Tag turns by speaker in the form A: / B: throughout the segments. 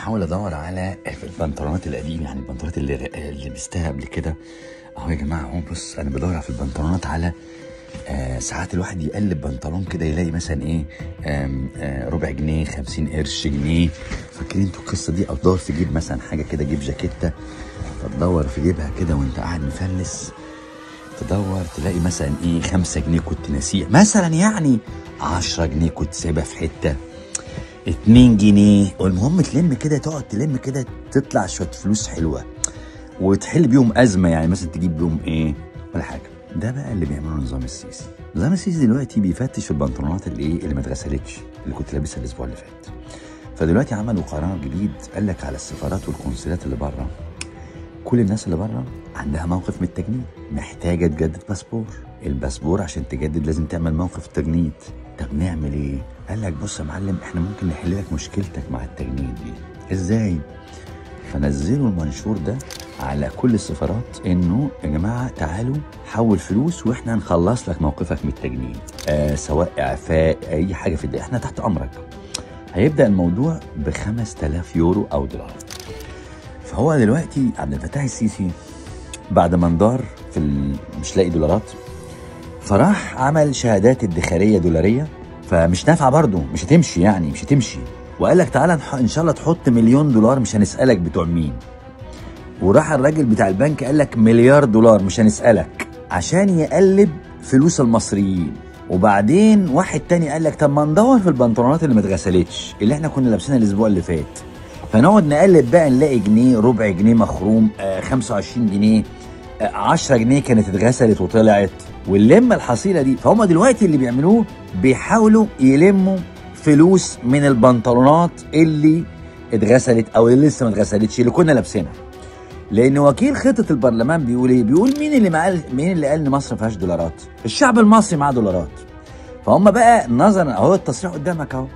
A: بحاول ادور على البنطلونات القديمه يعني البنطلونات اللي اللي لبستها قبل كده اهو يا جماعه اهو بص انا بدور في البنطلونات على آه ساعات الواحد يقلب بنطلون كده يلاقي مثلا ايه آم آه ربع جنيه 50 قرش جنيه فاكرين انتوا القصه دي او تدور في جيب مثلا حاجه كده جيب جاكيته فتدور في جيبها كده وانت قاعد مفلس تدور تلاقي مثلا ايه 5 جنيه كنت ناسيه مثلا يعني 10 جنيه كنت سايبها في حته 2 جنيه والمهم تلم كده تقعد تلم كده تطلع شويه فلوس حلوه وتحل بيهم ازمه يعني مثلا تجيب بيهم ايه ولا حاجه ده بقى اللي بيعمله نظام السيسي نظام السيسي دلوقتي بيفتش في البنطلونات اللي ايه اللي ما اتغسلتش اللي كنت لابسها الاسبوع اللي فات فدلوقتي عملوا قرار جديد قال لك على السفارات والقنصلات اللي بره كل الناس اللي بره عندها موقف من التجنيد محتاجه تجدد باسبور الباسبور عشان تجدد لازم تعمل موقف تجنيد طب نعمل ايه قال لك بص يا معلم احنا ممكن نحل لك مشكلتك مع التجنيد دي ازاي فنزلوا المنشور ده على كل السفارات انه يا جماعه تعالوا حول فلوس واحنا هنخلص لك موقفك من التجنيد آه سواء اعفاء اي حاجه في الدنيا احنا تحت امرك هيبدا الموضوع ب 5000 يورو او دولار فهو دلوقتي عبد الفتاح السيسي بعد ما انضار في ال... مش لاقي دولارات فراح عمل شهادات ادخاريه دولاريه فمش نافعه برضه مش هتمشي يعني مش هتمشي وقال لك تعالى نح- ان شاء الله تحط مليون دولار مش هنسالك بتوع مين وراح الراجل بتاع البنك قال لك مليار دولار مش هنسالك عشان يقلب فلوس المصريين وبعدين واحد تاني قال لك طب ما ندور في البنطلونات اللي ما اتغسلتش اللي احنا كنا لابسينها الاسبوع اللي فات فنقعد نقلب بقى نلاقي جنيه ربع جنيه مخروم آه 25 جنيه آه 10 جنيه كانت اتغسلت وطلعت واللمه الحصيله دي فهم دلوقتي اللي بيعملوه بيحاولوا يلموا فلوس من البنطلونات اللي اتغسلت او اللي لسه ما اتغسلتش اللي كنا لابسينها لان وكيل خطه البرلمان بيقول ايه بيقول مين اللي معاه مين اللي قال ان مصر ما فيهاش دولارات الشعب المصري معاه دولارات فهم بقى نظرا اهو التصريح قدامك اهو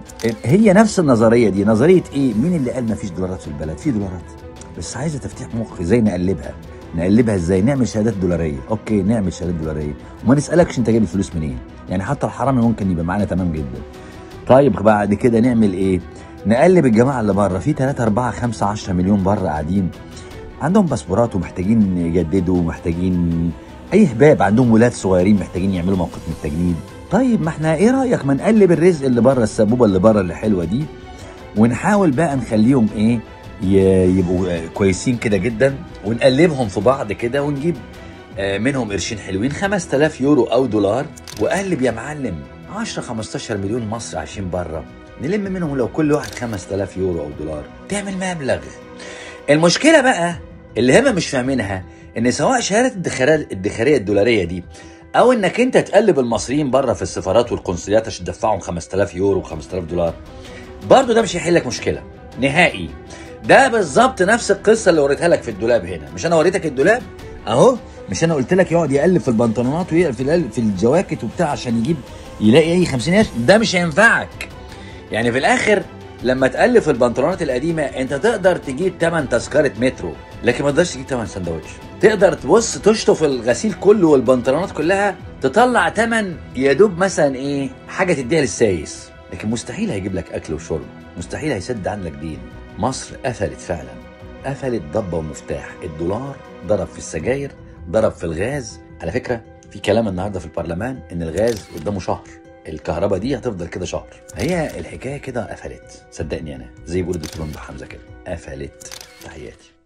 A: هي نفس النظريه دي نظريه ايه مين اللي قال ما فيش دولارات في البلد في دولارات بس عايزه تفتيح مخ ازاي نقلبها نقلبها ازاي نعمل شهادات دولاريه اوكي نعمل شهادات دولاريه وما نسالكش انت جايب الفلوس منين يعني حتى الحرامي ممكن يبقى معانا تمام جدا طيب بعد كده نعمل ايه نقلب الجماعه اللي بره في 3 4 5 10 مليون بره قاعدين عندهم باسبورات ومحتاجين يجددوا ومحتاجين اي هباب عندهم ولاد صغيرين محتاجين يعملوا موقف من التجنيد طيب ما احنا ايه رايك ما نقلب الرزق اللي بره السبوبه اللي بره اللي حلوه دي ونحاول بقى نخليهم ايه ي- يبقوا آه، كويسين كده جدا ونقلبهم في بعض كده ونجيب آه، منهم قرشين حلوين 5000 يورو او دولار وقلب يا معلم 10 15 مليون مصري عايشين بره نلم منهم لو كل واحد 5000 يورو او دولار تعمل مبلغ المشكله بقى اللي هم مش فاهمينها ان سواء شهاده الادخاريه الادخاريه الدولاريه دي او انك انت تقلب المصريين بره في السفارات والقنصليات عشان تدفعهم 5000 يورو و5000 دولار برضه ده مش هيحل لك مشكله نهائي ده بالظبط نفس القصه اللي وريتها لك في الدولاب هنا مش انا وريتك الدولاب اهو مش انا قلت لك يقعد يقلب في البنطلونات ويقلب في القلب- في الجواكت وبتاع عشان يجيب يلاقي اي 50 قرش ده مش هينفعك يعني في الاخر لما تقلب في البنطلونات القديمه انت تقدر تجيب تمن تذكره مترو لكن ما تقدرش تجيب تمن سندوتش تقدر تبص تشطف الغسيل كله والبنطلونات كلها تطلع تمن يا دوب مثلا ايه حاجه تديها للسايس لكن مستحيل هيجيب لك اكل وشرب مستحيل هيسد عنك دين مصر قفلت فعلا قفلت ضبه ومفتاح الدولار ضرب في السجاير ضرب في الغاز على فكره في كلام النهارده في البرلمان ان الغاز قدامه شهر الكهرباء دي هتفضل كده شهر هي الحكايه كده قفلت صدقني انا زي بيقولوا دكتور ممدوح حمزه كده قفلت تحياتي